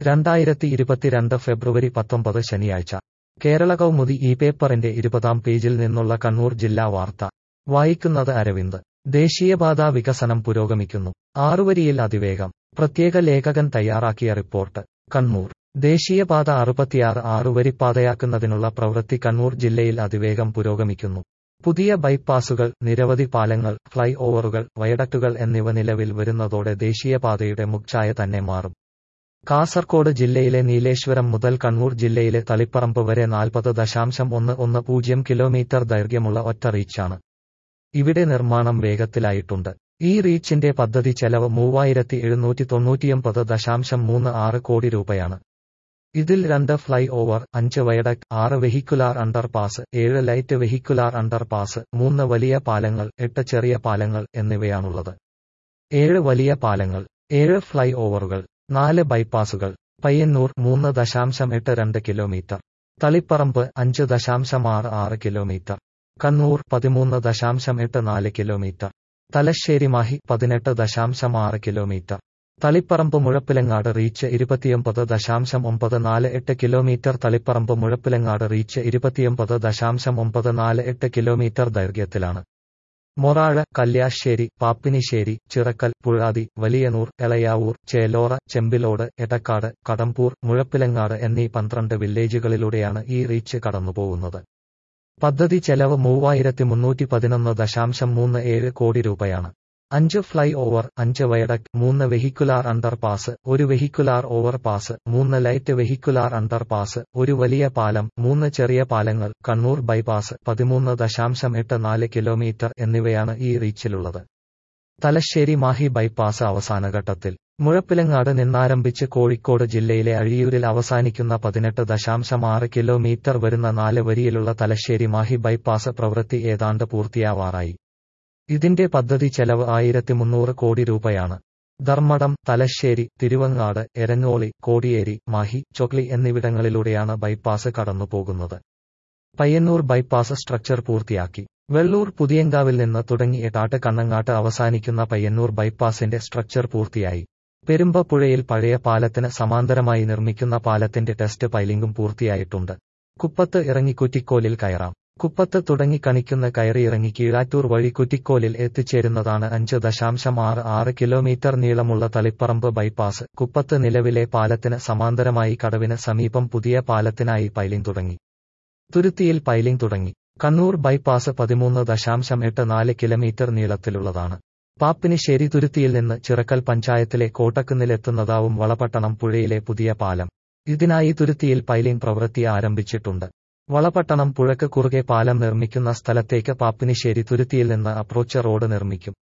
രണ്ടായിരത്തി ഇരുപത്തിരണ്ട് ഫെബ്രുവരി പത്തൊമ്പത് ശനിയാഴ്ച കേരള കൗമുദി ഈ പേപ്പറിന്റെ ഇരുപതാം പേജിൽ നിന്നുള്ള കണ്ണൂർ ജില്ലാ വാർത്ത വായിക്കുന്നത് അരവിന്ദ് ദേശീയപാത വികസനം പുരോഗമിക്കുന്നു ആറുവരിയിൽ അതിവേഗം പ്രത്യേക ലേഖകൻ തയ്യാറാക്കിയ റിപ്പോർട്ട് കണ്ണൂർ ദേശീയപാത അറുപത്തിയാറ് ആറുവരിപ്പാതയാക്കുന്നതിനുള്ള പ്രവൃത്തി കണ്ണൂർ ജില്ലയിൽ അതിവേഗം പുരോഗമിക്കുന്നു പുതിയ ബൈപ്പാസുകൾ നിരവധി പാലങ്ങൾ ഫ്ലൈ ഓവറുകൾ വയഡക്റ്റുകൾ എന്നിവ നിലവിൽ വരുന്നതോടെ ദേശീയപാതയുടെ മുഖ്ഛായ തന്നെ മാറും കാസർകോട് ജില്ലയിലെ നീലേശ്വരം മുതൽ കണ്ണൂർ ജില്ലയിലെ തളിപ്പറമ്പ് വരെ നാൽപ്പത് ദശാംശം ഒന്ന് ഒന്ന് പൂജ്യം കിലോമീറ്റർ ദൈർഘ്യമുള്ള ഒറ്റ റീച്ചാണ് ഇവിടെ നിർമ്മാണം വേഗത്തിലായിട്ടുണ്ട് ഈ റീച്ചിന്റെ പദ്ധതി ചെലവ് മൂവായിരത്തി എഴുന്നൂറ്റി തൊണ്ണൂറ്റിയൊമ്പത് ദശാംശം മൂന്ന് ആറ് കോടി രൂപയാണ് ഇതിൽ രണ്ട് ഫ്ലൈ ഓവർ അഞ്ച് വയഡക്ട് ആറ് വെഹിക്കുലാർ അണ്ടർപാസ് ഏഴ് ലൈറ്റ് വെഹിക്കുലാർ അണ്ടർപാസ് മൂന്ന് വലിയ പാലങ്ങൾ എട്ട് ചെറിയ പാലങ്ങൾ എന്നിവയാണുള്ളത് ഏഴ് വലിയ പാലങ്ങൾ ഏഴ് ഫ്ലൈ ഓവറുകൾ നാല് ബൈപ്പാസുകൾ പയ്യന്നൂർ മൂന്ന് ദശാംശം എട്ട് രണ്ട് കിലോമീറ്റർ തളിപ്പറമ്പ് അഞ്ച് ദശാംശം ആറ് ആറ് കിലോമീറ്റർ കണ്ണൂർ പതിമൂന്ന് ദശാംശം എട്ട് നാല് കിലോമീറ്റർ തലശ്ശേരി മാഹി പതിനെട്ട് ദശാംശം ആറ് കിലോമീറ്റർ തളിപ്പറമ്പ് മുഴപ്പിലങ്ങാട് റീച്ച് ഇരുപത്തിയൊമ്പത് ദശാംശം ഒമ്പത് നാല് എട്ട് കിലോമീറ്റർ തളിപ്പറമ്പ് മുഴപ്പിലങ്ങാട് റീച്ച് ഇരുപത്തിയൊമ്പത് ദശാംശം ഒമ്പത് നാല് എട്ട് കിലോമീറ്റർ ദൈർഘ്യത്തിലാണ് മൊറാഴ കല്യാശ്ശേരി പാപ്പിനിശ്ശേരി ചിറക്കൽ പുഴാതി വലിയനൂർ എളയാവൂർ ചേലോറ ചെമ്പിലോട് എടക്കാട് കടമ്പൂർ മുഴപ്പിലങ്ങാട് എന്നീ പന്ത്രണ്ട് വില്ലേജുകളിലൂടെയാണ് ഈ റീച്ച് കടന്നുപോകുന്നത് പദ്ധതി ചെലവ് മൂവായിരത്തി മുന്നൂറ്റി പതിനൊന്ന് ദശാംശം മൂന്ന് ഏഴ് കോടി രൂപയാണ് അഞ്ച് ഫ്ലൈ ഓവർ അഞ്ച് വയഡക്ട് മൂന്ന് വെഹിക്കുലാർ അണ്ടർപാസ് ഒരു വെഹിക്കുലാർ ഓവർപാസ് മൂന്ന് ലൈറ്റ് വെഹിക്കുലാർ അണ്ടർപാസ് ഒരു വലിയ പാലം മൂന്ന് ചെറിയ പാലങ്ങൾ കണ്ണൂർ ബൈപ്പാസ് പതിമൂന്ന് ദശാംശം എട്ട് നാല് കിലോമീറ്റർ എന്നിവയാണ് ഈ റീച്ചിലുള്ളത് തലശ്ശേരി മാഹി ബൈപ്പാസ് അവസാനഘട്ടത്തിൽ മുഴപ്പിലങ്ങാട് നിന്നാരംഭിച്ച് കോഴിക്കോട് ജില്ലയിലെ അഴിയൂരിൽ അവസാനിക്കുന്ന പതിനെട്ട് ദശാംശം ആറ് കിലോമീറ്റർ വരുന്ന നാല് വരിയിലുള്ള തലശ്ശേരി മാഹി ബൈപ്പാസ് പ്രവൃത്തി ഏതാണ്ട് പൂർത്തിയാവാറായി ഇതിന്റെ പദ്ധതി ചെലവ് ആയിരത്തി മുന്നൂറ് കോടി രൂപയാണ് ധർമ്മടം തലശ്ശേരി തിരുവങ്ങാട് എരഞ്ഞോളി കോടിയേരി മാഹി ചൊക്ലി എന്നിവിടങ്ങളിലൂടെയാണ് ബൈപ്പാസ് കടന്നുപോകുന്നത് പയ്യന്നൂർ ബൈപ്പാസ് സ്ട്രക്ചർ പൂർത്തിയാക്കി വെള്ളൂർ പുതിയങ്കാവിൽ നിന്ന് തുടങ്ങി എട്ടാട്ട് കണ്ണങ്ങാട്ട് അവസാനിക്കുന്ന പയ്യന്നൂർ ബൈപ്പാസിന്റെ സ്ട്രക്ചർ പൂർത്തിയായി പെരുമ്പപ്പുഴയിൽ പഴയ പാലത്തിന് സമാന്തരമായി നിർമ്മിക്കുന്ന പാലത്തിന്റെ ടെസ്റ്റ് പൈലിംഗും പൂർത്തിയായിട്ടുണ്ട് കുപ്പത്ത് ഇറങ്ങി കുറ്റിക്കോലിൽ കയറാം കുപ്പത്ത് തുടങ്ങി കണിക്കുന്ന കയറി ഇറങ്ങി കീഴാറ്റൂർ വഴി കുറ്റിക്കോലിൽ എത്തിച്ചേരുന്നതാണ് അഞ്ച് ദശാംശം ആറ് ആറ് കിലോമീറ്റർ നീളമുള്ള തളിപ്പറമ്പ് ബൈപ്പാസ് കുപ്പത്ത് നിലവിലെ പാലത്തിന് സമാന്തരമായി കടവിന് സമീപം പുതിയ പാലത്തിനായി പൈലിംഗ് തുടങ്ങി തുരുത്തിയിൽ പൈലിംഗ് തുടങ്ങി കണ്ണൂർ ബൈപ്പാസ് പതിമൂന്ന് ദശാംശം എട്ട് നാല് കിലോമീറ്റർ നീളത്തിലുള്ളതാണ് പാപ്പിനിശ്ശേരി തുരുത്തിയിൽ നിന്ന് ചിറക്കൽ പഞ്ചായത്തിലെ കോട്ടക്കുന്നിലെത്തുന്നതാവും വളപട്ടണം പുഴയിലെ പുതിയ പാലം ഇതിനായി തുരുത്തിയിൽ പൈലിംഗ് പ്രവൃത്തി ആരംഭിച്ചിട്ടുണ്ട് വളപട്ടണം പുഴക്ക് കുറുകെ പാലം നിർമ്മിക്കുന്ന സ്ഥലത്തേക്ക് പാപ്പിനിശ്ശേരി തുരുത്തിയിൽ നിന്ന് അപ്രോച്ച് റോഡ് നിർമ്മിക്കും